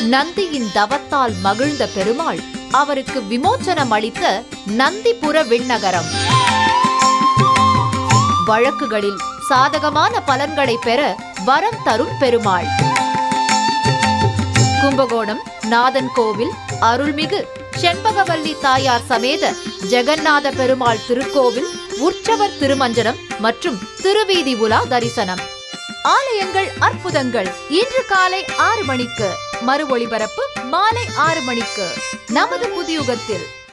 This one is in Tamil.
நந்தியின் தவத்தால் மகிழ்ந்த பெருமாள் அவருக்கு விமோச்சனம் அளித்த நந்திபுர விண்ணகரம் வழக்குகளில் சாதகமான பலன்களை பெற வரம் தரும் பெருமாள் கும்பகோணம் நாதன் கோவில் அருள்மிகு செண்பகவல்லி தாயார் சமேத ஜெகநாத பெருமாள் திருக்கோவில் உற்சவர் திருமஞ்சனம் மற்றும் திருவீதி உலா தரிசனம் ஆலயங்கள் அற்புதங்கள் இன்று காலை ஆறு மணிக்கு மறு ஒளிபரப்பு மாலை ஆறு மணிக்கு நமது புதியுகத்தில்